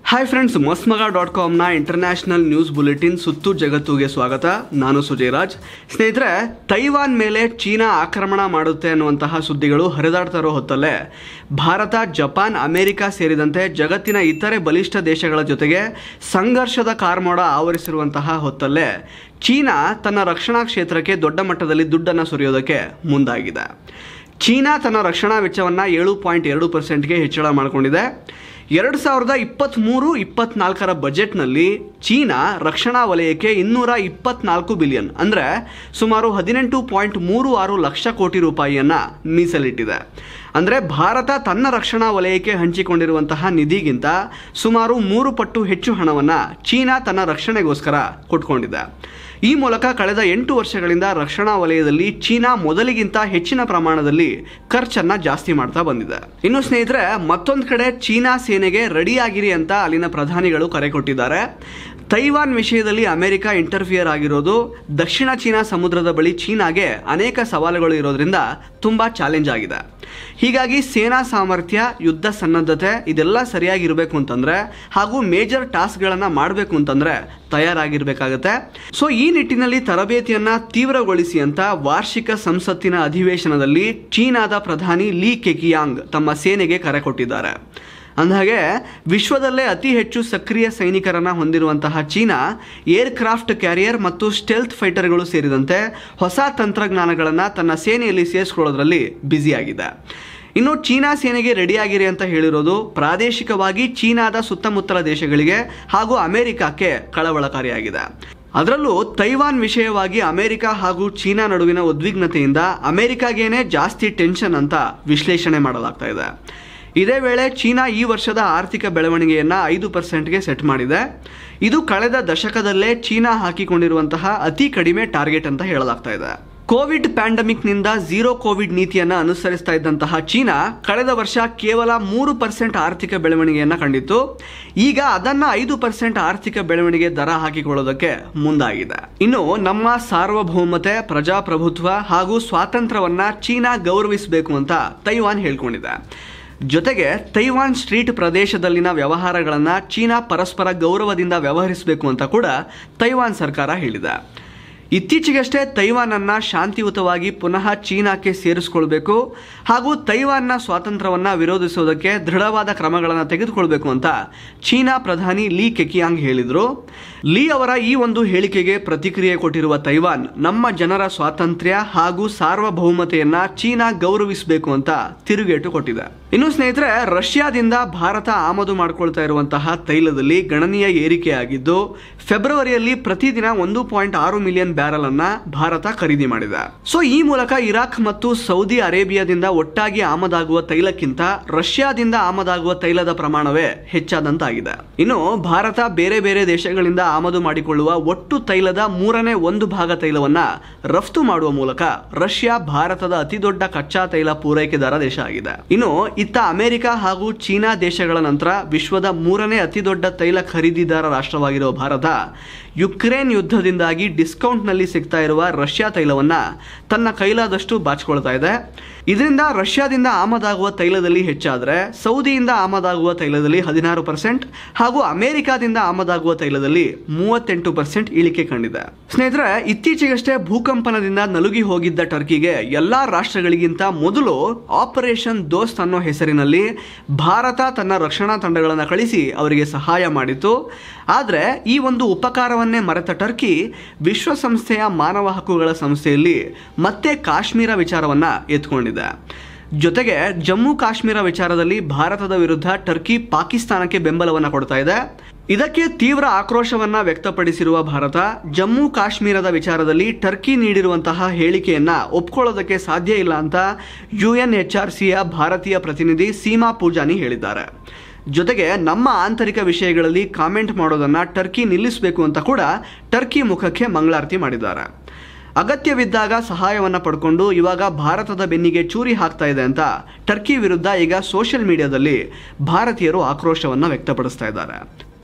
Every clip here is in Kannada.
ಹಾಯ್ ಫ್ರೆಂಡ್ಸ್ ಮಸ್ಮಗ ಡಾಟ್ ಕಾಮ್ನ ಇಂಟರ್ನ್ಯಾಷನಲ್ ನ್ಯೂಸ್ ಬುಲೆಟಿನ್ ಸುತ್ತು ಜಗತ್ತುಗೆ ಸ್ವಾಗತ ನಾನು ಸುಜಯರಾಜ್ ಸ್ನೇಹಿತರೆ ತೈವಾನ್ ಮೇಲೆ ಚೀನಾ ಆಕ್ರಮಣ ಮಾಡುತ್ತೆ ಅನ್ನುವಂತಹ ಸುದ್ದಿಗಳು ಹರಿದಾಡ್ತಾ ಇರೋ ಹೊತ್ತಲ್ಲೇ ಭಾರತ ಜಪಾನ್ ಅಮೆರಿಕ ಸೇರಿದಂತೆ ಜಗತ್ತಿನ ಇತರೆ ಬಲಿಷ್ಠ ದೇಶಗಳ ಜೊತೆಗೆ ಸಂಘರ್ಷದ ಕಾರ್ಮೋಡ ಆವರಿಸಿರುವಂತಹ ಹೊತ್ತಲ್ಲೇ ಚೀನಾ ತನ್ನ ರಕ್ಷಣಾ ಕ್ಷೇತ್ರಕ್ಕೆ ದೊಡ್ಡ ಮಟ್ಟದಲ್ಲಿ ದುಡ್ಡನ್ನು ಸುರಿಯೋದಕ್ಕೆ ಮುಂದಾಗಿದೆ ಚೀನಾ ತನ್ನ ರಕ್ಷಣಾ ವೆಚ್ಚವನ್ನು ಏಳು ಪಾಯಿಂಟ್ ಎರಡು ಪರ್ಸೆಂಟ್ಗೆ ಹೆಚ್ಚಳ ಮಾಡಿಕೊಂಡಿದೆ ಎರಡು ಸಾವಿರದ ಇಪ್ಪತ್ತ್ಮೂರು ಇಪ್ಪತ್ನಾಲ್ಕರ ಬಜೆಟ್ನಲ್ಲಿ ಚೀನಾ ರಕ್ಷಣಾ ವಲಯಕ್ಕೆ ಇನ್ನೂರ ಇಪ್ಪತ್ನಾಲ್ಕು ಬಿಲಿಯನ್ ಅಂದರೆ ಸುಮಾರು ಹದಿನೆಂಟು ಪಾಯಿಂಟ್ ಮೂರು ಆರು ಲಕ್ಷ ಕೋಟಿ ರೂಪಾಯಿಯನ್ನು ಮೀಸಲಿಟ್ಟಿದೆ ಅಂದರೆ ಭಾರತ ತನ್ನ ರಕ್ಷಣಾ ವಲಯಕ್ಕೆ ಹಂಚಿಕೊಂಡಿರುವಂತಹ ನಿಧಿಗಿಂತ ಸುಮಾರು ಮೂರು ಪಟ್ಟು ಹೆಚ್ಚು ಹಣವನ್ನು ಚೀನಾ ತನ್ನ ರಕ್ಷಣೆಗೋಸ್ಕರ ಕೊಟ್ಕೊಂಡಿದೆ ಈ ಮೂಲಕ ಕಳೆದ ಎಂಟು ವರ್ಷಗಳಿಂದ ರಕ್ಷಣಾ ವಲಯದಲ್ಲಿ ಚೀನಾ ಮೊದಲಿಗಿಂತ ಹೆಚ್ಚಿನ ಪ್ರಮಾಣದಲ್ಲಿ ಖರ್ಚನ್ನ ಜಾಸ್ತಿ ಮಾಡ್ತಾ ಬಂದಿದೆ ಇನ್ನು ಸ್ನೇಹಿತರೆ ಮತ್ತೊಂದು ಕಡೆ ಚೀನಾ ಸೇನೆಗೆ ರೆಡಿಯಾಗಿರಿ ಅಂತ ಅಲ್ಲಿನ ಪ್ರಧಾನಿಗಳು ಕರೆ ಕೊಟ್ಟಿದ್ದಾರೆ ತೈವಾನ್ ವಿಷಯದಲ್ಲಿ ಅಮೆರಿಕ ಇಂಟರ್ಫಿಯರ್ ಆಗಿರೋದು ದಕ್ಷಿಣ ಚೀನಾ ಸಮುದ್ರದ ಬಳಿ ಚೀನಾಗೆ ಅನೇಕ ಸವಾಲುಗಳು ಇರೋದ್ರಿಂದ ತುಂಬಾ ಚಾಲೆಂಜ್ ಆಗಿದೆ ಹೀಗಾಗಿ ಸೇನಾ ಸಾಮರ್ಥ್ಯ ಯುದ್ಧ ಸನ್ನದ್ಧತೆ ಇದೆಲ್ಲ ಸರಿಯಾಗಿರಬೇಕು ಅಂತಂದ್ರೆ ಹಾಗೂ ಮೇಜರ್ ಟಾಸ್ಕ್ಗಳನ್ನು ಮಾಡಬೇಕು ಅಂತಂದ್ರೆ ತಯಾರಾಗಿರ್ಬೇಕಾಗತ್ತೆ ಸೊ ಈ ನಿಟ್ಟಿನಲ್ಲಿ ತರಬೇತಿಯನ್ನ ತೀವ್ರಗೊಳಿಸಿ ಅಂತ ವಾರ್ಷಿಕ ಸಂಸತ್ತಿನ ಅಧಿವೇಶನದಲ್ಲಿ ಚೀನಾದ ಪ್ರಧಾನಿ ಲೀ ಕೆಕಿಯಾಂಗ್ ತಮ್ಮ ಸೇನೆಗೆ ಕರೆ ಕೊಟ್ಟಿದ್ದಾರೆ ಅಂದಹಾಗೆ ವಿಶ್ವದಲ್ಲೇ ಅತಿ ಹೆಚ್ಚು ಸಕ್ರಿಯ ಸೈನಿಕರನ್ನ ಹೊಂದಿರುವಂತಹ ಚೀನಾ ಏರ್ ಕ್ರಾಫ್ಟ್ ಕ್ಯಾರಿಯರ್ ಮತ್ತು ಸ್ಟೆಲ್ತ್ ಫೈಟರ್ಗಳು ಸೇರಿದಂತೆ ಹೊಸ ತಂತ್ರಜ್ಞಾನಗಳನ್ನು ತನ್ನ ಸೇನೆಯಲ್ಲಿ ಸೇರಿಸ್ಕೊಳ್ಳೋದ್ರಲ್ಲಿ ಬ್ಯುಸಿಯಾಗಿದೆ ಇನ್ನು ಚೀನಾ ಸೇನೆಗೆ ರೆಡಿಯಾಗಿರಿ ಅಂತ ಹೇಳಿರೋದು ಪ್ರಾದೇಶಿಕವಾಗಿ ಚೀನಾದ ಸುತ್ತಮುತ್ತಲ ದೇಶಗಳಿಗೆ ಹಾಗೂ ಅಮೆರಿಕಕ್ಕೆ ಕಳವಳಕಾರಿಯಾಗಿದೆ ಅದರಲ್ಲೂ ತೈವಾನ್ ವಿಷಯವಾಗಿ ಅಮೆರಿಕ ಹಾಗೂ ಚೀನಾ ನಡುವಿನ ಉದ್ವಿಗ್ನತೆಯಿಂದ ಅಮೆರಿಕಾಗೇನೆ ಜಾಸ್ತಿ ಟೆನ್ಷನ್ ಅಂತ ವಿಶ್ಲೇಷಣೆ ಮಾಡಲಾಗ್ತಾ ಇದೆ ಇದೇ ವೇಳೆ ಚೀನಾ ಈ ವರ್ಷದ ಆರ್ಥಿಕ ಬೆಳವಣಿಗೆಯನ್ನು ಐದು ಪರ್ಸೆಂಟ್ಗೆ ಸೆಟ್ ಮಾಡಿದೆ ಇದು ಕಳೆದ ದಶಕದಲ್ಲೇ ಚೀನಾ ಹಾಕಿಕೊಂಡಿರುವಂತಹ ಅತಿ ಕಡಿಮೆ ಟಾರ್ಗೆಟ್ ಅಂತ ಹೇಳಲಾಗ್ತಾ ಇದೆ ಕೋವಿಡ್ ಪ್ಯಾಂಡಮಿಕ್ನಿಂದ ಝೀರೋ ಕೋವಿಡ್ ನೀತಿಯನ್ನು ಅನುಸರಿಸ್ತಾ ಇದ್ದಂತಹ ಚೀನಾ ಕಳೆದ ವರ್ಷ ಕೇವಲ ಮೂರು ಪರ್ಸೆಂಟ್ ಆರ್ಥಿಕ ಬೆಳವಣಿಗೆಯನ್ನು ಕಂಡಿತ್ತು ಈಗ ಅದನ್ನ ಐದು ಪರ್ಸೆಂಟ್ ಆರ್ಥಿಕ ಬೆಳವಣಿಗೆ ದರ ಹಾಕಿಕೊಳ್ಳೋದಕ್ಕೆ ಮುಂದಾಗಿದೆ ಇನ್ನು ನಮ್ಮ ಸಾರ್ವಭೌಮತೆ ಪ್ರಜಾಪ್ರಭುತ್ವ ಹಾಗೂ ಸ್ವಾತಂತ್ರ್ಯವನ್ನ ಚೀನಾ ಗೌರವಿಸಬೇಕು ಅಂತ ತೈವಾನ್ ಹೇಳ್ಕೊಂಡಿದೆ ಜೊತೆಗೆ ತೈವಾನ್ ಸ್ಟ್ರೀಟ್ ಪ್ರದೇಶದಲ್ಲಿನ ವ್ಯವಹಾರಗಳನ್ನು ಚೀನಾ ಪರಸ್ಪರ ಗೌರವದಿಂದ ವ್ಯವಹರಿಸಬೇಕು ಅಂತ ಕೂಡ ತೈವಾನ್ ಸರ್ಕಾರ ಹೇಳಿದೆ ಇತ್ತೀಚೆಗಷ್ಟೇ ತೈವಾನನ್ನ ಶಾಂತಿಯುತವಾಗಿ ಪುನಃ ಚೀನಾಕ್ಕೆ ಸೇರಿಸಿಕೊಳ್ಬೇಕು ಹಾಗೂ ತೈವಾನ್ನ ಸ್ವಾತಂತ್ರ್ಯವನ್ನ ವಿರೋಧಿಸುವುದಕ್ಕೆ ದೃಢವಾದ ಕ್ರಮಗಳನ್ನು ತೆಗೆದುಕೊಳ್ಬೇಕು ಅಂತ ಚೀನಾ ಪ್ರಧಾನಿ ಲೀ ಕೆಕಿಯಾಂಗ್ ಹೇಳಿದರು ಲೀ ಅವರ ಈ ಒಂದು ಹೇಳಿಕೆಗೆ ಪ್ರತಿಕ್ರಿಯೆ ಕೊಟ್ಟಿರುವ ತೈವಾನ್ ನಮ್ಮ ಜನರ ಸ್ವಾತಂತ್ರ್ಯ ಹಾಗೂ ಸಾರ್ವಭೌಮತೆಯನ್ನ ಚೀನಾ ಗೌರವಿಸಬೇಕು ಅಂತ ತಿರುಗೇಟು ಕೊಟ್ಟಿದೆ ಇನ್ನು ಸ್ನೇಹಿತರೆ ರಷ್ಯಾದಿಂದ ಭಾರತ ಆಮದು ಮಾಡಿಕೊಳ್ತಾ ಇರುವಂತಹ ತೈಲದಲ್ಲಿ ಗಣನೀಯ ಏರಿಕೆಯಾಗಿದ್ದು ಫೆಬ್ರವರಿಯಲ್ಲಿ ಪ್ರತಿದಿನ ಒಂದು ಪಾಯಿಂಟ್ ಆರು ಮಿಲಿಯನ್ ಬ್ಯಾರಲ್ ಅನ್ನ ಭಾರತ ಖರೀದಿ ಮಾಡಿದೆ ಸೊ ಈ ಮೂಲಕ ಇರಾಕ್ ಮತ್ತು ಸೌದಿ ಅರೇಬಿಯಾದಿಂದ ಒಟ್ಟಾಗಿ ಆಮದಾಗುವ ತೈಲಕ್ಕಿಂತ ರಷ್ಯಾದಿಂದ ಆಮದಾಗುವ ತೈಲದ ಪ್ರಮಾಣವೇ ಹೆಚ್ಚಾದಂತಾಗಿದೆ ಇನ್ನು ಭಾರತ ಬೇರೆ ಬೇರೆ ದೇಶಗಳಿಂದ ಆಮದು ಮಾಡಿಕೊಳ್ಳುವ ಒಟ್ಟು ತೈಲದ ಮೂರನೇ ಒಂದು ಭಾಗ ತೈಲವನ್ನ ರಫ್ತು ಮಾಡುವ ಮೂಲಕ ರಷ್ಯಾ ಭಾರತದ ಅತಿದೊಡ್ಡ ಕಚ್ಚಾ ತೈಲ ಪೂರೈಕೆದಾರ ದೇಶ ಆಗಿದೆ ಇನ್ನು ಇತ್ತ ಅಮೆರಿಕ ಹಾಗೂ ಚೀನಾ ದೇಶಗಳ ನಂತರ ವಿಶ್ವದ ಮೂರನೇ ಅತಿದೊಡ್ಡ ತೈಲ ಖರೀದಿದಾರ ರಾಷ್ಟ್ರವಾಗಿರುವ ಭಾರತ ಯುಕ್ರೇನ್ ಯುದ್ಧದಿಂದಾಗಿ ಡಿಸ್ಕೌಂಟ್ನಲ್ಲಿ ಸಿಗ್ತಾ ಇರುವ ರಷ್ಯಾ ತೈಲವನ್ನ ತನ್ನ ಕೈಲಾದಷ್ಟು ಬಾಚಿಕೊಳ್ತಾ ಇದೆ ಇದರಿಂದ ರಷ್ಯಾದಿಂದ ಆಮದಾಗುವ ತೈಲದಲ್ಲಿ ಹೆಚ್ಚಾದರೆ ಸೌದಿಯಿಂದ ಆಮದಾಗುವ ತೈಲದಲ್ಲಿ ಹದಿನಾರು ಪರ್ಸೆಂಟ್ ಹಾಗೂ ಅಮೆರಿಕಾದಿಂದ ಆಮದಾಗುವ ತೈಲದಲ್ಲಿ ಮೂವತ್ತೆಂಟು ಪರ್ಸೆಂಟ್ ಇಳಿಕೆ ಕಂಡಿದೆ ಸ್ನೇಹಿತರೆ ಇತ್ತೀಚೆಗಷ್ಟೇ ಭೂಕಂಪನದಿಂದ ನಲುಗಿ ಹೋಗಿದ್ದ ಟರ್ಕಿಗೆ ಎಲ್ಲಾ ರಾಷ್ಟ್ರಗಳಿಗಿಂತ ಮೊದಲು ಆಪರೇಷನ್ ದೋಸ್ತ್ ಅನ್ನೋ ಹೆಸರಿನಲ್ಲಿ ಭಾರತ ತನ್ನ ರಕ್ಷಣಾ ತಂಡಗಳನ್ನು ಕಳಿಸಿ ಅವರಿಗೆ ಸಹಾಯ ಮಾಡಿತು ಆದರೆ ಈ ಒಂದು ಉಪಕಾರವನ್ನೇ ಮರೆತ ಟರ್ಕಿ ವಿಶ್ವಸಂಸ್ಥೆಯ ಮಾನವ ಹಕ್ಕುಗಳ ಸಂಸ್ಥೆಯಲ್ಲಿ ಮತ್ತೆ ಕಾಶ್ಮೀರ ವಿಚಾರವನ್ನ ಎತ್ಕೊಂಡಿದೆ ಜೊತೆಗೆ ಜಮ್ಮು ಕಾಶ್ಮೀರ ವಿಚಾರದಲ್ಲಿ ಭಾರತದ ವಿರುದ್ಧ ಟರ್ಕಿ ಪಾಕಿಸ್ತಾನಕ್ಕೆ ಬೆಂಬಲವನ್ನು ಕೊಡ್ತಾ ಇದೆ ಇದಕ್ಕೆ ತೀವ್ರ ಆಕ್ರೋಶವನ್ನ ವ್ಯಕ್ತಪಡಿಸಿರುವ ಭಾರತ ಜಮ್ಮು ಕಾಶ್ಮೀರದ ವಿಚಾರದಲ್ಲಿ ಟರ್ಕಿ ನೀಡಿರುವಂತಹ ಹೇಳಿಕೆಯನ್ನ ಒಪ್ಕೊಳ್ಳೋದಕ್ಕೆ ಸಾಧ್ಯ ಇಲ್ಲ ಅಂತ ಯುಎನ್ಎಚ್ಆರ್ಸಿಯ ಭಾರತೀಯ ಪ್ರತಿನಿಧಿ ಸೀಮಾ ಪೂಜಾನಿ ಹೇಳಿದ್ದಾರೆ ಜೊತೆಗೆ ನಮ್ಮ ಆಂತರಿಕ ವಿಷಯಗಳಲ್ಲಿ ಕಾಮೆಂಟ್ ಮಾಡೋದನ್ನ ಟರ್ಕಿ ನಿಲ್ಲಿಸಬೇಕು ಅಂತ ಕೂಡ ಟರ್ಕಿ ಮುಖಕ್ಕೆ ಮಂಗಳಾರತಿ ಮಾಡಿದ್ದಾರೆ ಅಗತ್ಯವಿದ್ದಾಗ ಸಹಾಯವನ್ನು ಪಡ್ಕೊಂಡು ಇವಾಗ ಭಾರತದ ಬೆನ್ನಿಗೆ ಚೂರಿ ಹಾಕ್ತಾ ಇದೆ ಅಂತ ಟರ್ಕಿ ವಿರುದ್ಧ ಈಗ ಸೋಷಿಯಲ್ ಮೀಡಿಯಾದಲ್ಲಿ ಭಾರತೀಯರು ಆಕ್ರೋಶವನ್ನು ವ್ಯಕ್ತಪಡಿಸ್ತಾ ಇದ್ದಾರೆ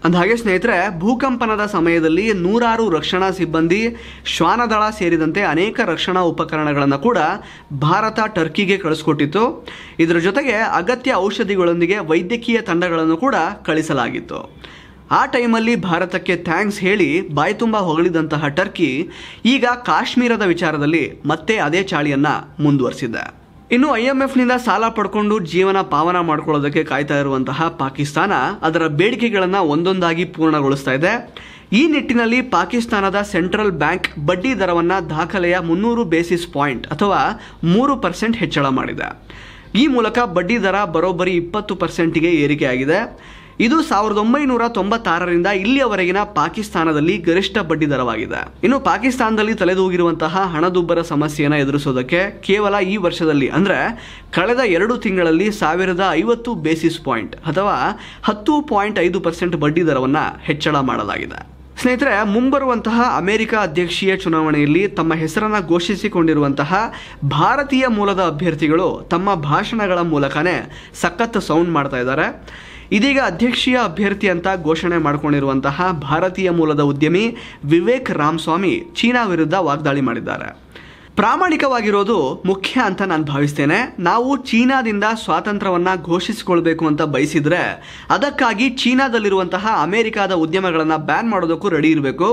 ಅಂದಹಾಗೆ ಸ್ನೇಹಿತರೆ ಭೂಕಂಪನದ ಸಮಯದಲ್ಲಿ ನೂರಾರು ರಕ್ಷಣಾ ಸಿಬ್ಬಂದಿ ಶ್ವಾನದಳ ಸೇರಿದಂತೆ ಅನೇಕ ರಕ್ಷಣಾ ಉಪಕರಣಗಳನ್ನು ಕೂಡ ಭಾರತ ಟರ್ಕಿಗೆ ಕಳಿಸ್ಕೊಟ್ಟಿತ್ತು ಇದರ ಜೊತೆಗೆ ಅಗತ್ಯ ಔಷಧಿಗಳೊಂದಿಗೆ ವೈದ್ಯಕೀಯ ತಂಡಗಳನ್ನು ಕೂಡ ಕಳಿಸಲಾಗಿತ್ತು ಆ ಟೈಮಲ್ಲಿ ಭಾರತಕ್ಕೆ ಥ್ಯಾಂಕ್ಸ್ ಹೇಳಿ ಬಾಯಿ ತುಂಬ ಹೊಗಳಿದಂತಹ ಟರ್ಕಿ ಈಗ ಕಾಶ್ಮೀರದ ವಿಚಾರದಲ್ಲಿ ಮತ್ತೆ ಅದೇ ಚಾಳಿಯನ್ನು ಮುಂದುವರಿಸಿದೆ ಇನ್ನು ಐ ಎಂ ಎಫ್ನಿಂದ ಸಾಲ ಪಡ್ಕೊಂಡು ಜೀವನ ಪಾವನ ಮಾಡ್ಕೊಳ್ಳೋದಕ್ಕೆ ಕಾಯ್ತಾ ಇರುವಂತಹ ಪಾಕಿಸ್ತಾನ ಅದರ ಬೇಡಿಕೆಗಳನ್ನು ಒಂದೊಂದಾಗಿ ಪೂರ್ಣಗೊಳಿಸ್ತಾ ಇದೆ ಈ ನಿಟ್ಟಿನಲ್ಲಿ ಪಾಕಿಸ್ತಾನದ ಸೆಂಟ್ರಲ್ ಬ್ಯಾಂಕ್ ಬಡ್ಡಿ ದರವನ್ನು ದಾಖಲೆಯ ಮುನ್ನೂರು ಬೇಸಿಸ್ ಪಾಯಿಂಟ್ ಅಥವಾ ಮೂರು ಪರ್ಸೆಂಟ್ ಹೆಚ್ಚಳ ಮಾಡಿದೆ ಈ ಮೂಲಕ ಬಡ್ಡಿ ದರ ಬರೋಬ್ಬರಿ ಇಪ್ಪತ್ತು ಪರ್ಸೆಂಟ್ಗೆ ಏರಿಕೆಯಾಗಿದೆ ಇದು ಸಾವಿರದ ಒಂಬೈನೂರ ತೊಂಬತ್ತಾರರಿಂದ ಇಲ್ಲಿಯವರೆಗಿನ ಪಾಕಿಸ್ತಾನದಲ್ಲಿ ಗರಿಷ್ಠ ಬಡ್ಡಿ ದರವಾಗಿದೆ ಇನ್ನು ಪಾಕಿಸ್ತಾನದಲ್ಲಿ ತಲೆದೂಗಿರುವಂತಹ ಹಣದುಬ್ಬರ ಸಮಸ್ಯೆಯನ್ನು ಎದುರಿಸೋದಕ್ಕೆ ಕೇವಲ ಈ ವರ್ಷದಲ್ಲಿ ಅಂದ್ರೆ ಕಳೆದ ಎರಡು ತಿಂಗಳಲ್ಲಿ ಸಾವಿರದ ಐವತ್ತು ಬೇಸಿಸ್ ಪಾಯಿಂಟ್ ಅಥವಾ ಹತ್ತು ಪಾಯಿಂಟ್ ಐದು ಪರ್ಸೆಂಟ್ ಬಡ್ಡಿ ದರವನ್ನು ಹೆಚ್ಚಳ ಮಾಡಲಾಗಿದೆ ಸ್ನೇಹಿತರೆ ಮುಂಬರುವಂತಹ ಅಮೆರಿಕ ಅಧ್ಯಕ್ಷೀಯ ಚುನಾವಣೆಯಲ್ಲಿ ತಮ್ಮ ಹೆಸರನ್ನ ಘೋಷಿಸಿಕೊಂಡಿರುವಂತಹ ಭಾರತೀಯ ಮೂಲದ ಅಭ್ಯರ್ಥಿಗಳು ತಮ್ಮ ಭಾಷಣಗಳ ಮೂಲಕನೇ ಸಖತ್ ಸೌಂಡ್ ಮಾಡ್ತಾ ಇದ್ದಾರೆ ಇದೀಗ ಅಧ್ಯಕ್ಷೀಯ ಅಭ್ಯರ್ಥಿ ಅಂತ ಘೋಷಣೆ ಮಾಡಿಕೊಂಡಿರುವಂತಹ ಭಾರತೀಯ ಮೂಲದ ಉದ್ಯಮಿ ವಿವೇಕ್ ರಾಮಸ್ವಾಮಿ ಚೀನಾ ವಿರುದ್ಧ ವಾಗ್ದಾಳಿ ಮಾಡಿದ್ದಾರೆ ಪ್ರಾಮಾಣಿಕವಾಗಿರೋದು ಮುಖ್ಯ ಅಂತ ನಾನು ಭಾವಿಸ್ತೇನೆ ನಾವು ಚೀನಾದಿಂದ ಸ್ವಾತಂತ್ರ್ಯವನ್ನ ಘೋಷಿಸಿಕೊಳ್ಬೇಕು ಅಂತ ಬಯಸಿದ್ರೆ ಅದಕ್ಕಾಗಿ ಚೀನಾದಲ್ಲಿರುವಂತಹ ಅಮೆರಿಕಾದ ಉದ್ಯಮಗಳನ್ನು ಬ್ಯಾನ್ ಮಾಡೋದಕ್ಕೂ ರೆಡಿ ಇರಬೇಕು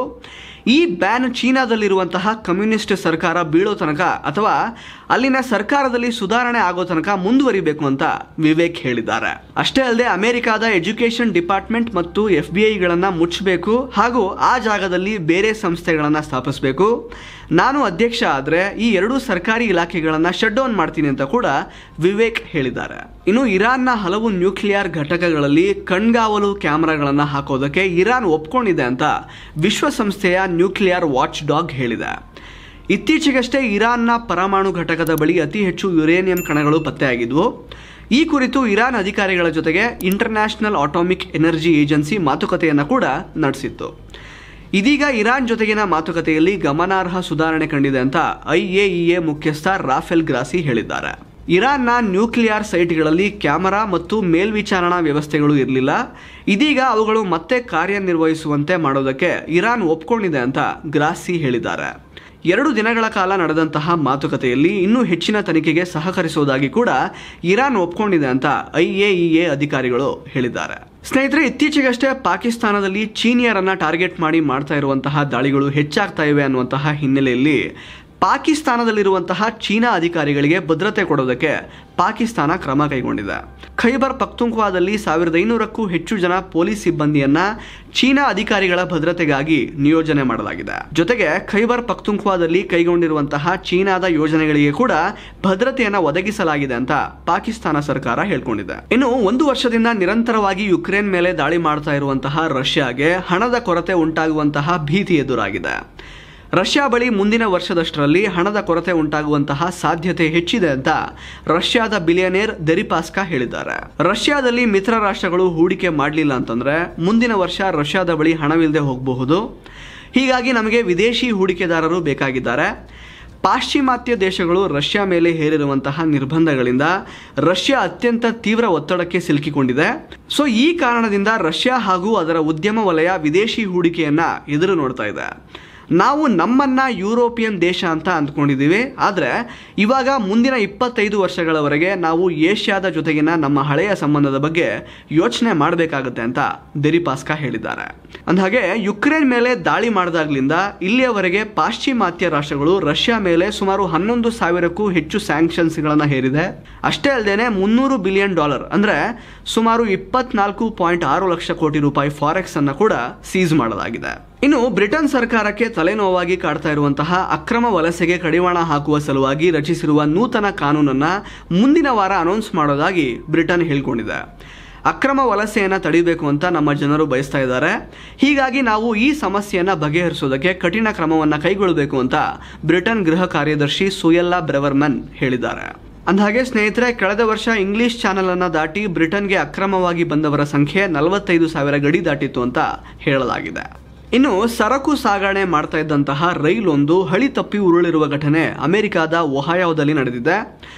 ಈ ಬ್ಯಾನ್ ಚೀನಾದಲ್ಲಿರುವಂತಹ ಕಮ್ಯುನಿಸ್ಟ್ ಸರ್ಕಾರ ಬೀಳೋ ತನಕ ಅಥವಾ ಅಲ್ಲಿನ ಸರ್ಕಾರದಲ್ಲಿ ಸುಧಾರಣೆ ಆಗೋ ತನಕ ಮುಂದುವರಿಬೇಕು ಅಂತ ವಿವೇಕ್ ಹೇಳಿದ್ದಾರೆ ಅಷ್ಟೇ ಅಲ್ಲದೆ ಅಮೆರಿಕಾದ ಎಜುಕೇಷನ್ ಡಿಪಾರ್ಟ್ಮೆಂಟ್ ಮತ್ತು ಎಫ್ ಬಿ ಐಗಳನ್ನು ಮುಚ್ಚಬೇಕು ಹಾಗೂ ಆ ಜಾಗದಲ್ಲಿ ಬೇರೆ ಸಂಸ್ಥೆಗಳನ್ನು ಸ್ಥಾಪಿಸಬೇಕು ನಾನು ಅಧ್ಯಕ್ಷ ಆದರೆ ಈ ಎರಡೂ ಸರ್ಕಾರಿ ಇಲಾಖೆಗಳನ್ನು ಶಟ್ ಡೌನ್ ಮಾಡ್ತೀನಿ ಅಂತ ಕೂಡ ವಿವೇಕ್ ಹೇಳಿದ್ದಾರೆ ಇನ್ನು ಇರಾನ್ನ ಹಲವು ನ್ಯೂಕ್ಲಿಯರ್ ಘಟಕಗಳಲ್ಲಿ ಕಣ್ಗಾವಲು ಕ್ಯಾಮೆರಾಗಳನ್ನು ಹಾಕೋದಕ್ಕೆ ಇರಾನ್ ಒಪ್ಕೊಂಡಿದೆ ಅಂತ ವಿಶ್ವಸಂಸ್ಥೆಯ ನ್ಯೂಕ್ಲಿಯರ್ ವಾಚ್ ಡಾಗ್ ಹೇಳಿದೆ ಇತ್ತೀಚೆಗಷ್ಟೇ ಇರಾನ್ನ ಪರಮಾಣು ಘಟಕದ ಬಳಿ ಅತಿ ಹೆಚ್ಚು ಯುರೇನಿಯಂ ಕಣಗಳು ಪತ್ತೆಯಾಗಿದ್ವು ಈ ಕುರಿತು ಇರಾನ್ ಅಧಿಕಾರಿಗಳ ಜೊತೆಗೆ ಇಂಟರ್ನ್ಯಾಷನಲ್ ಆಟೋಮಿಕ್ ಎನರ್ಜಿ ಏಜೆನ್ಸಿ ಮಾತುಕತೆಯನ್ನು ಕೂಡ ನಡೆಸಿತ್ತು ಇದೀಗ ಇರಾನ್ ಜೊತೆಗಿನ ಮಾತುಕತೆಯಲ್ಲಿ ಗಮನಾರ್ಹ ಸುಧಾರಣೆ ಕಂಡಿದೆ ಅಂತ ಐಎಇಎ ಮುಖ್ಯಸ್ಥ ರಾಫೆಲ್ ಗ್ರಾಸಿ ಹೇಳಿದ್ದಾರೆ ಇರಾನ್ನ ನ್ಯೂಕ್ಲಿಯರ್ ಸೈಟ್ಗಳಲ್ಲಿ ಕ್ಯಾಮೆರಾ ಮತ್ತು ಮೇಲ್ವಿಚಾರಣಾ ವ್ಯವಸ್ಥೆಗಳು ಇರಲಿಲ್ಲ ಇದೀಗ ಅವುಗಳು ಮತ್ತೆ ಕಾರ್ಯನಿರ್ವಹಿಸುವಂತೆ ಮಾಡೋದಕ್ಕೆ ಇರಾನ್ ಒಪ್ಕೊಂಡಿದೆ ಅಂತ ಗ್ರಾಸಿ ಹೇಳಿದ್ದಾರೆ ಎರಡು ದಿನಗಳ ಕಾಲ ನಡೆದಂತಹ ಮಾತುಕತೆಯಲ್ಲಿ ಇನ್ನೂ ಹೆಚ್ಚಿನ ತನಿಖೆಗೆ ಸಹಕರಿಸುವುದಾಗಿ ಕೂಡ ಇರಾನ್ ಒಪ್ಕೊಂಡಿದೆ ಅಂತ ಐಎಇಎ ಅಧಿಕಾರಿಗಳು ಹೇಳಿದ್ದಾರೆ ಸ್ನೇಹಿತರೆ ಇತ್ತೀಚೆಗಷ್ಟೇ ಪಾಕಿಸ್ತಾನದಲ್ಲಿ ಚೀನಿಯರನ್ನ ಟಾರ್ಗೆಟ್ ಮಾಡಿ ಮಾಡ್ತಾ ಇರುವಂತಹ ದಾಳಿಗಳು ಹೆಚ್ಚಾಗ್ತಾ ಇವೆ ಅನ್ನುವಂತಹ ಹಿನ್ನೆಲೆಯಲ್ಲಿ ಪಾಕಿಸ್ತಾನದಲ್ಲಿರುವಂತಹ ಚೀನಾ ಅಧಿಕಾರಿಗಳಿಗೆ ಭದ್ರತೆ ಕೊಡೋದಕ್ಕೆ ಪಾಕಿಸ್ತಾನ ಕ್ರಮ ಕೈಗೊಂಡಿದೆ ಖೈಬರ್ ಪಖ್ತುಂಕ್ವಾದಲ್ಲಿ ಸಾವಿರದ ಐನೂರಕ್ಕೂ ಹೆಚ್ಚು ಜನ ಪೊಲೀಸ್ ಸಿಬ್ಬಂದಿಯನ್ನ ಚೀನಾ ಅಧಿಕಾರಿಗಳ ಭದ್ರತೆಗಾಗಿ ನಿಯೋಜನೆ ಮಾಡಲಾಗಿದೆ ಜೊತೆಗೆ ಖೈಬರ್ ಪಖ್ತುಂಕ್ವಾದಲ್ಲಿ ಕೈಗೊಂಡಿರುವಂತಹ ಚೀನಾದ ಯೋಜನೆಗಳಿಗೆ ಕೂಡ ಭದ್ರತೆಯನ್ನ ಒದಗಿಸಲಾಗಿದೆ ಅಂತ ಪಾಕಿಸ್ತಾನ ಸರ್ಕಾರ ಹೇಳ್ಕೊಂಡಿದೆ ಇನ್ನು ಒಂದು ವರ್ಷದಿಂದ ನಿರಂತರವಾಗಿ ಯುಕ್ರೇನ್ ಮೇಲೆ ದಾಳಿ ಮಾಡ್ತಾ ಇರುವಂತಹ ರಷ್ಯಾಗೆ ಹಣದ ಕೊರತೆ ಉಂಟಾಗುವಂತಹ ಭೀತಿ ಎದುರಾಗಿದೆ ರಷ್ಯಾ ಬಳಿ ಮುಂದಿನ ವರ್ಷದಷ್ಟರಲ್ಲಿ ಹಣದ ಕೊರತೆ ಉಂಟಾಗುವಂತಹ ಸಾಧ್ಯತೆ ಹೆಚ್ಚಿದೆ ಅಂತ ರಷ್ಯಾದ ಬಿಲಿಯನೇರ್ ದೆರಿಪಾಸ್ಕಾ ಹೇಳಿದ್ದಾರೆ ರಷ್ಯಾದಲ್ಲಿ ಮಿತ್ರ ರಾಷ್ಟ್ರಗಳು ಹೂಡಿಕೆ ಮಾಡಲಿಲ್ಲ ಅಂತಂದ್ರೆ ಮುಂದಿನ ವರ್ಷ ರಷ್ಯಾದ ಬಳಿ ಹಣವಿಲ್ಲದೆ ಹೋಗಬಹುದು ಹೀಗಾಗಿ ನಮಗೆ ವಿದೇಶಿ ಹೂಡಿಕೆದಾರರು ಬೇಕಾಗಿದ್ದಾರೆ ಪಾಶ್ಚಿಮಾತ್ಯ ದೇಶಗಳು ರಷ್ಯಾ ಮೇಲೆ ಹೇರಿರುವಂತಹ ನಿರ್ಬಂಧಗಳಿಂದ ರಷ್ಯಾ ಅತ್ಯಂತ ತೀವ್ರ ಒತ್ತಡಕ್ಕೆ ಸಿಲುಕಿಕೊಂಡಿದೆ ಸೊ ಈ ಕಾರಣದಿಂದ ರಷ್ಯಾ ಹಾಗೂ ಅದರ ಉದ್ಯಮ ವಲಯ ವಿದೇಶಿ ಹೂಡಿಕೆಯನ್ನ ಎದುರು ನೋಡ್ತಾ ಇದೆ ನಾವು ನಮ್ಮನ್ನ ಯುರೋಪಿಯನ್ ದೇಶ ಅಂತ ಅಂದ್ಕೊಂಡಿದ್ದೀವಿ ಆದರೆ ಇವಾಗ ಮುಂದಿನ ಇಪ್ಪತ್ತೈದು ವರ್ಷಗಳವರೆಗೆ ನಾವು ಏಷ್ಯಾದ ಜೊತೆಗಿನ ನಮ್ಮ ಹಳೆಯ ಸಂಬಂಧದ ಬಗ್ಗೆ ಯೋಚನೆ ಮಾಡಬೇಕಾಗುತ್ತೆ ಅಂತ ದೆರಿಪಾಸ್ಕಾ ಹೇಳಿದ್ದಾರೆ ಅಂದಹಾಗೆ ಯುಕ್ರೇನ್ ಮೇಲೆ ದಾಳಿ ಮಾಡಿದಾಗ್ಲಿಂದ ಇಲ್ಲಿಯವರೆಗೆ ಪಾಶ್ಚಿಮಾತ್ಯ ರಾಷ್ಟ್ರಗಳು ರಷ್ಯಾ ಮೇಲೆ ಸುಮಾರು ಹನ್ನೊಂದು ಸಾವಿರಕ್ಕೂ ಹೆಚ್ಚು ಸ್ಯಾಂಕ್ಷನ್ಸ್ಗಳನ್ನು ಹೇರಿದೆ ಅಷ್ಟೇ ಅಲ್ಲದೆ ಮುನ್ನೂರು ಬಿಲಿಯನ್ ಡಾಲರ್ ಅಂದರೆ ಸುಮಾರು ಇಪ್ಪತ್ನಾಲ್ಕು ಪಾಯಿಂಟ್ ಆರು ಲಕ್ಷ ಕೋಟಿ ರೂಪಾಯಿ ಫಾರೆಕ್ಸ್ ಅನ್ನು ಕೂಡ ಸೀಸ್ ಮಾಡಲಾಗಿದೆ ಇನ್ನು ಬ್ರಿಟನ್ ಸರ್ಕಾರಕ್ಕೆ ತಲೆನೋವಾಗಿ ಕಾಡ್ತಾ ಇರುವಂತಹ ಅಕ್ರಮ ವಲಸೆಗೆ ಕಡಿವಾಣ ಹಾಕುವ ಸಲುವಾಗಿ ರಚಿಸಿರುವ ನೂತನ ಕಾನೂನನ್ನ ಮುಂದಿನ ವಾರ ಅನೌನ್ಸ್ ಮಾಡೋದಾಗಿ ಬ್ರಿಟನ್ ಹೇಳ್ಕೊಂಡಿದೆ ಅಕ್ರಮ ವಲಸೆಯನ್ನು ತಡಿಬೇಕು ಅಂತ ನಮ್ಮ ಜನರು ಬಯಸ್ತಾ ಇದ್ದಾರೆ ಹೀಗಾಗಿ ನಾವು ಈ ಸಮಸ್ಯೆಯನ್ನು ಬಗೆಹರಿಸೋದಕ್ಕೆ ಕಠಿಣ ಕ್ರಮವನ್ನು ಕೈಗೊಳ್ಳಬೇಕು ಅಂತ ಬ್ರಿಟನ್ ಗೃಹ ಕಾರ್ಯದರ್ಶಿ ಸುಯಲ್ಲಾ ಬ್ರೆವರ್ಮನ್ ಹೇಳಿದ್ದಾರೆ ಅಂದಹಾಗೆ ಸ್ನೇಹಿತರೆ ಕಳೆದ ವರ್ಷ ಇಂಗ್ಲಿಷ್ ಚಾನೆಲ್ ಅನ್ನ ದಾಟಿ ಬ್ರಿಟನ್ಗೆ ಅಕ್ರಮವಾಗಿ ಬಂದವರ ಸಂಖ್ಯೆ ನಲವತ್ತೈದು ಸಾವಿರ ಗಡಿ ದಾಟಿತ್ತು ಅಂತ ಹೇಳಲಾಗಿದೆ ಇನ್ನು ಸರಕು ಸಾಗಣೆ ಮಾಡ್ತಾ ಇದ್ದಂತಹ ರೈಲೊಂದು ಹಳಿ ತಪ್ಪಿ ಉರುಳಿರುವ ಘಟನೆ ಅಮೆರಿಕಾದ ಒಹಾಯೋದಲ್ಲಿ ನಡೆದಿದೆ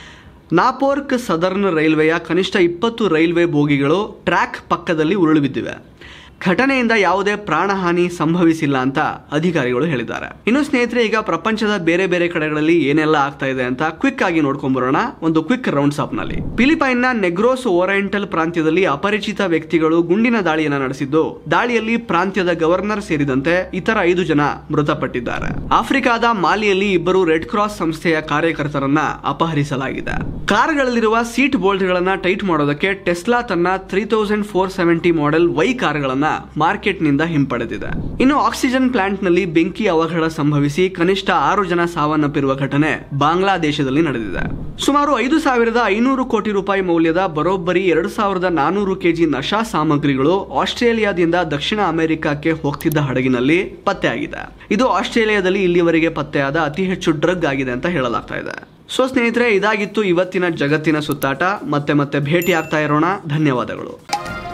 ನಾಪೋರ್ಕ್ ಸದರ್ನ್ ರೈಲ್ವೆಯ ಕನಿಷ್ಠ ಇಪ್ಪತ್ತು ರೈಲ್ವೆ ಬೋಗಿಗಳು ಟ್ರ್ಯಾಕ್ ಪಕ್ಕದಲ್ಲಿ ಉರುಳು ಬಿದ್ದಿವೆ ಘಟನೆಯಿಂದ ಯಾವುದೇ ಪ್ರಾಣಹಾನಿ ಸಂಭವಿಸಿಲ್ಲ ಅಂತ ಅಧಿಕಾರಿಗಳು ಹೇಳಿದ್ದಾರೆ ಇನ್ನು ಸ್ನೇಹಿತರೆ ಈಗ ಪ್ರಪಂಚದ ಬೇರೆ ಬೇರೆ ಕಡೆಗಳಲ್ಲಿ ಏನೆಲ್ಲ ಆಗ್ತಾ ಇದೆ ಅಂತ ಕ್ವಿಕ್ ಆಗಿ ನೋಡ್ಕೊಂಡ್ ಬರೋಣ ಒಂದು ಕ್ವಿಕ್ ರೌಂಡ್ಸ್ ಅಪ್ ನಲ್ಲಿ ಫಿಲಿಪೈನ್ ನ ನೆಗ್ರೋಸ್ ಓರಿಯೆಂಟಲ್ ಪ್ರಾಂತ್ಯದಲ್ಲಿ ಅಪರಿಚಿತ ವ್ಯಕ್ತಿಗಳು ಗುಂಡಿನ ದಾಳಿಯನ್ನ ನಡೆಸಿದ್ದು ದಾಳಿಯಲ್ಲಿ ಪ್ರಾಂತ್ಯದ ಗವರ್ನರ್ ಸೇರಿದಂತೆ ಇತರ ಐದು ಜನ ಮೃತಪಟ್ಟಿದ್ದಾರೆ ಆಫ್ರಿಕಾದ ಮಾಲಿಯಲ್ಲಿ ಇಬ್ಬರು ರೆಡ್ ಕ್ರಾಸ್ ಸಂಸ್ಥೆಯ ಕಾರ್ಯಕರ್ತರನ್ನ ಅಪಹರಿಸಲಾಗಿದೆ ಕಾರ್ಗಳಲ್ಲಿರುವ ಸೀಟ್ ಬೋಲ್ಟ್ ಗಳನ್ನ ಟೈಟ್ ಮಾಡೋದಕ್ಕೆ ಟೆಸ್ಲಾ ತನ್ನ three thousand four seventy model Y ಕಾರ್ಗಳನ್ನ ಮಾರ್ಕೆಟ್ ನಿಂದ ಹಿಂಪಡೆದಿದೆ ಇನ್ನು ಆಕ್ಸಿಜನ್ ಪ್ಲಾಂಟ್ ನಲ್ಲಿ ಬೆಂಕಿ ಅವಘಡ ಸಂಭವಿಸಿ ಕನಿಷ್ಠ ಆರು ಜನ ಸಾವನ್ನಪ್ಪಿರುವ ಘಟನೆ ಬಾಂಗ್ಲಾದೇಶದಲ್ಲಿ ನಡೆದಿದೆ ಸುಮಾರು ಐದು ಸಾವಿರದ ಐನೂರು ಕೋಟಿ ರೂಪಾಯಿ ಮೌಲ್ಯದ ಬರೋಬ್ಬರಿ ಎರಡು ಸಾವಿರದ ನಾನೂರು ಕೆಜಿ ನಶಾ ಸಾಮಗ್ರಿಗಳು ಆಸ್ಟ್ರೇಲಿಯಾದಿಂದ ದಕ್ಷಿಣ ಅಮೆರಿಕಕ್ಕೆ ಹೋಗ್ತಿದ್ದ ಹಡಗಿನಲ್ಲಿ ಪತ್ತೆಯಾಗಿದೆ ಇದು ಆಸ್ಟ್ರೇಲಿಯಾದಲ್ಲಿ ಇಲ್ಲಿವರೆಗೆ ಪತ್ತೆಯಾದ ಅತಿ ಹೆಚ್ಚು ಡ್ರಗ್ ಆಗಿದೆ ಅಂತ ಹೇಳಲಾಗ್ತಾ ಇದೆ ಸೊ ಸ್ನೇಹಿತರೆ ಇದಾಗಿತ್ತು ಇವತ್ತಿನ ಜಗತ್ತಿನ ಸುತ್ತಾಟ ಮತ್ತೆ ಮತ್ತೆ ಭೇಟಿ ಆಗ್ತಾ ಇರೋಣ ಧನ್ಯವಾದಗಳು